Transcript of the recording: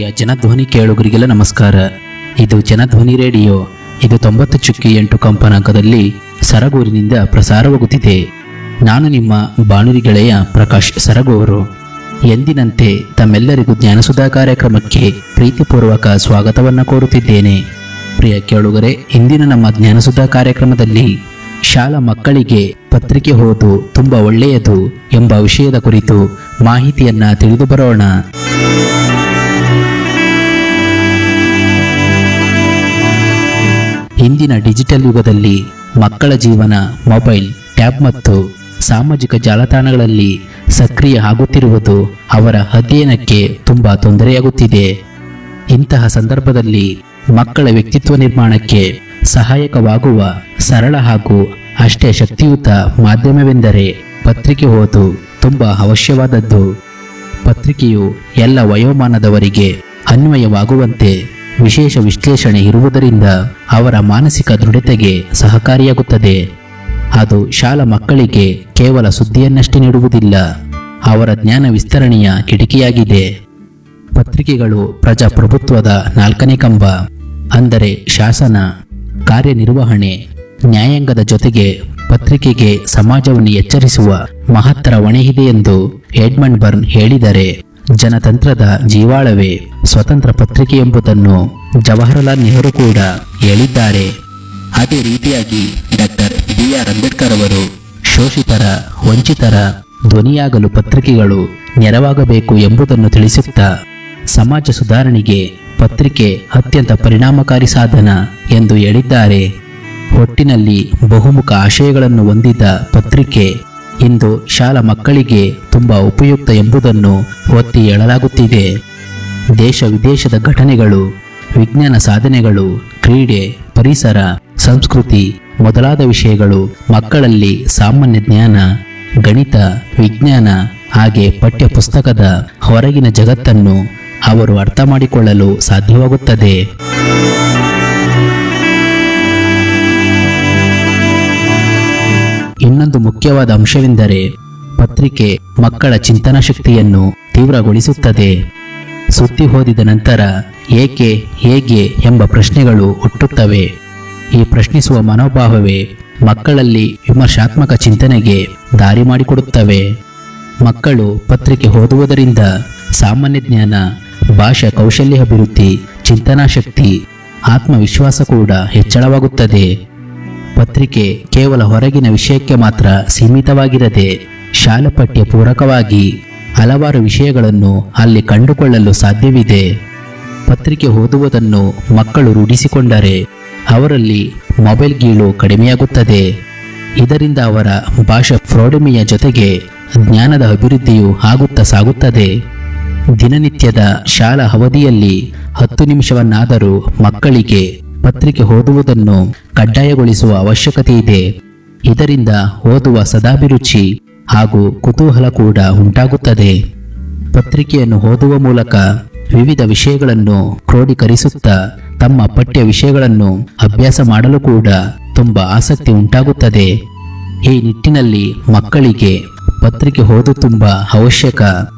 ಜನಧ್ವನಿ ಕೇಳುಗರಿಗೆಲ್ಲ ನಮಸ್ಕಾರ ಇದು ಜನಧ್ವನಿ ರೇಡಿಯೋ ಇದು ತೊಂಬತ್ತು ಚುಕ್ಕಿ ಎಂಟು ಕಂಪನಾಂಕದಲ್ಲಿ ಸರಗೂರಿನಿಂದ ಪ್ರಸಾರವಾಗುತ್ತಿದೆ ನಾನು ನಿಮ್ಮ ಬಾನುಲಿ ಗೆಳೆಯ ಪ್ರಕಾಶ್ ಸರಗೂರು ಎಂದಿನಂತೆ ತಮ್ಮೆಲ್ಲರಿಗೂ ಜ್ಞಾನಸುಧಾ ಕಾರ್ಯಕ್ರಮಕ್ಕೆ ಪ್ರೀತಿಪೂರ್ವಕ ಸ್ವಾಗತವನ್ನು ಕೋರುತ್ತಿದ್ದೇನೆ ಪ್ರಿಯ ಕೇಳುಗರೆ ಇಂದಿನ ನಮ್ಮ ಜ್ಞಾನಸುಧಾ ಕಾರ್ಯಕ್ರಮದಲ್ಲಿ ಶಾಲಾ ಮಕ್ಕಳಿಗೆ ಪತ್ರಿಕೆ ಓದು ತುಂಬ ಒಳ್ಳೆಯದು ಎಂಬ ವಿಷಯದ ಕುರಿತು ಮಾಹಿತಿಯನ್ನ ತಿಳಿದು ಬರೋಣ ಇಂದಿನ ಡಿಜಿಟಲ್ ಯುಗದಲ್ಲಿ ಮಕ್ಕಳ ಜೀವನ ಮೊಬೈಲ್ ಟ್ಯಾಬ್ ಮತ್ತು ಸಾಮಾಜಿಕ ಜಾಲತಾಣಗಳಲ್ಲಿ ಸಕ್ರಿಯ ಆಗುತ್ತಿರುವುದು ಅವರ ಅಧ್ಯಯನಕ್ಕೆ ತುಂಬಾ ತೊಂದರೆಯಾಗುತ್ತಿದೆ ಇಂತಹ ಸಂದರ್ಭದಲ್ಲಿ ಮಕ್ಕಳ ವ್ಯಕ್ತಿತ್ವ ನಿರ್ಮಾಣಕ್ಕೆ ಸಹಾಯಕವಾಗುವ ಸರಳ ಹಾಗೂ ಅಷ್ಟೇ ಶಕ್ತಿಯುತ ಮಾಧ್ಯಮವೆಂದರೆ ಪತ್ರಿಕೆ ಓದು ತುಂಬಾ ಅವಶ್ಯವಾದದ್ದು ಪತ್ರಿಕೆಯು ಎಲ್ಲ ವಯೋಮಾನದವರಿಗೆ ಅನ್ವಯವಾಗುವಂತೆ ವಿಶೇಷ ವಿಶ್ಲೇಷಣೆ ಇರುವುದರಿಂದ ಅವರ ಮಾನಸಿಕ ದೃಢತೆಗೆ ಸಹಕಾರಿಯಾಗುತ್ತದೆ ಅದು ಶಾಲಾ ಮಕ್ಕಳಿಗೆ ಕೇವಲ ಸುದ್ದಿಯನ್ನಷ್ಟೇ ನೀಡುವುದಿಲ್ಲ ಅವರ ಜ್ಞಾನ ವಿಸ್ತರಣೆಯ ಕಿಟಕಿಯಾಗಿದೆ ಪತ್ರಿಕೆಗಳು ಪ್ರಜಾಪ್ರಭುತ್ವದ ನಾಲ್ಕನೇ ಕಂಬ ಅಂದರೆ ಶಾಸನ ಕಾರ್ಯನಿರ್ವಹಣೆ ನ್ಯಾಯಾಂಗದ ಜೊತೆಗೆ ಪತ್ರಿಕೆಗೆ ಸಮಾಜವನ್ನು ಎಚ್ಚರಿಸುವ ಮಹತ್ತರ ಹೊಣೆ ಇದೆ ಎಂದು ಎಡ್ಮಂಡ್ ಬರ್ನ್ ಹೇಳಿದರೆ ಜನತಂತ್ರದ ಜೀವಾಳವೇ ಸ್ವತಂತ್ರ ಪತ್ರಿಕೆ ಎಂಬುದನ್ನು ಜವಾಹರಲಾಲ್ ನೆಹರು ಕೂಡ ಹೇಳಿದ್ದಾರೆ ಅದೇ ರೀತಿಯಾಗಿ ಡಾಕ್ಟರ್ ಬಿ ಆರ್ ಅಂಬೇಡ್ಕರ್ ಅವರು ಶೋಷಿತರ ವಂಚಿತರ ಧ್ವನಿಯಾಗಲು ಪತ್ರಿಕೆಗಳು ನೆರವಾಗಬೇಕು ಎಂಬುದನ್ನು ತಿಳಿಸುತ್ತಾ ಸಮಾಜ ಸುಧಾರಣೆಗೆ ಪತ್ರಿಕೆ ಅತ್ಯಂತ ಪರಿಣಾಮಕಾರಿ ಸಾಧನ ಎಂದು ಹೇಳಿದ್ದಾರೆ ಒಟ್ಟಿನಲ್ಲಿ ಬಹುಮುಖ ಆಶಯಗಳನ್ನು ಹೊಂದಿದ ಪತ್ರಿಕೆ ಇಂದು ಶಾಲಾ ಮಕ್ಕಳಿಗೆ ತುಂಬಾ ಉಪಯುಕ್ತ ಎಂಬುದನ್ನು ಒತ್ತಿ ಹೇಳಲಾಗುತ್ತಿದೆ ದೇಶ ವಿದೇಶದ ಘಟನೆಗಳು ವಿಜ್ಞಾನ ಸಾಧನೆಗಳು ಕ್ರೀಡೆ ಪರಿಸರ ಸಂಸ್ಕೃತಿ ಮೊದಲಾದ ವಿಷಯಗಳು ಮಕ್ಕಳಲ್ಲಿ ಸಾಮಾನ್ಯ ಜ್ಞಾನ ಗಣಿತ ವಿಜ್ಞಾನ ಹಾಗೆ ಪಠ್ಯ ಪುಸ್ತಕದ ಹೊರಗಿನ ಜಗತ್ತನ್ನು ಅವರು ಅರ್ಥ ಮಾಡಿಕೊಳ್ಳಲು ಸಾಧ್ಯವಾಗುತ್ತದೆ ಇನ್ನೊಂದು ಮುಖ್ಯವಾದ ಅಂಶವೆಂದರೆ ಪತ್ರಿಕೆ ಮಕ್ಕಳ ಚಿಂತನಾ ಶಕ್ತಿಯನ್ನು ತೀವ್ರಗೊಳಿಸುತ್ತದೆ ಸುದ್ದಿ ಓದಿದ ನಂತರ ಏಕೆ ಹೇಗೆ ಎಂಬ ಪ್ರಶ್ನೆಗಳು ಹುಟ್ಟುತ್ತವೆ ಈ ಪ್ರಶ್ನಿಸುವ ಮನೋಭಾವವೇ ಮಕ್ಕಳಲ್ಲಿ ವಿಮರ್ಶಾತ್ಮಕ ಚಿಂತನೆಗೆ ದಾರಿ ಮಾಡಿಕೊಡುತ್ತವೆ ಮಕ್ಕಳು ಪತ್ರಿಕೆ ಓದುವುದರಿಂದ ಸಾಮಾನ್ಯ ಜ್ಞಾನ ಭಾಷಾ ಕೌಶಲ್ಯ ಅಭಿವೃದ್ಧಿ ಚಿಂತನಾ ಶಕ್ತಿ ಆತ್ಮವಿಶ್ವಾಸ ಕೂಡ ಹೆಚ್ಚಳವಾಗುತ್ತದೆ ಪತ್ರಿಕೆ ಕೇವಲ ಹೊರಗಿನ ವಿಷಯಕ್ಕೆ ಮಾತ್ರ ಸೀಮಿತವಾಗಿರದೆ ಶಾಲಾ ಪಠ್ಯ ಪೂರಕವಾಗಿ ಹಲವಾರು ವಿಷಯಗಳನ್ನು ಅಲ್ಲಿ ಕಂಡುಕೊಳ್ಳಲು ಸಾಧ್ಯವಿದೆ ಪತ್ರಿಕೆ ಓದುವುದನ್ನು ಮಕ್ಕಳು ರೂಢಿಸಿಕೊಂಡರೆ ಅವರಲ್ಲಿ ಮೊಬೈಲ್ ಗೀಳು ಕಡಿಮೆಯಾಗುತ್ತದೆ ಇದರಿಂದ ಅವರ ಭಾಷಾ ಪ್ರೌಢಿಮೆಯ ಜೊತೆಗೆ ಜ್ಞಾನದ ಅಭಿವೃದ್ಧಿಯು ಆಗುತ್ತಾ ಸಾಗುತ್ತದೆ ದಿನನಿತ್ಯದ ಶಾಲಾ ಅವಧಿಯಲ್ಲಿ ಹತ್ತು ನಿಮಿಷವನ್ನಾದರೂ ಮಕ್ಕಳಿಗೆ ಪತ್ರಿಕೆ ಓದುವುದನ್ನು ಕಡ್ಡಾಯಗೊಳಿಸುವ ಅವಶ್ಯಕತೆ ಇದೆ ಇದರಿಂದ ಓದುವ ಸದಾಭಿರುಚಿ ಹಾಗೂ ಕುತೂಹಲ ಕೂಡ ಉಂಟಾಗುತ್ತದೆ ಪತ್ರಿಕೆಯನ್ನು ಓದುವ ಮೂಲಕ ವಿವಿಧ ವಿಷಯಗಳನ್ನು ಕ್ರೋಢೀಕರಿಸುತ್ತಾ ತಮ್ಮ ಪಠ್ಯ ವಿಷಯಗಳನ್ನು ಅಭ್ಯಾಸ ಮಾಡಲು ಕೂಡ ತುಂಬಾ ಆಸಕ್ತಿ ಉಂಟಾಗುತ್ತದೆ ಈ ನಿಟ್ಟಿನಲ್ಲಿ ಮಕ್ಕಳಿಗೆ ಪತ್ರಿಕೆ ಓದು ತುಂಬಾ ಅವಶ್ಯಕ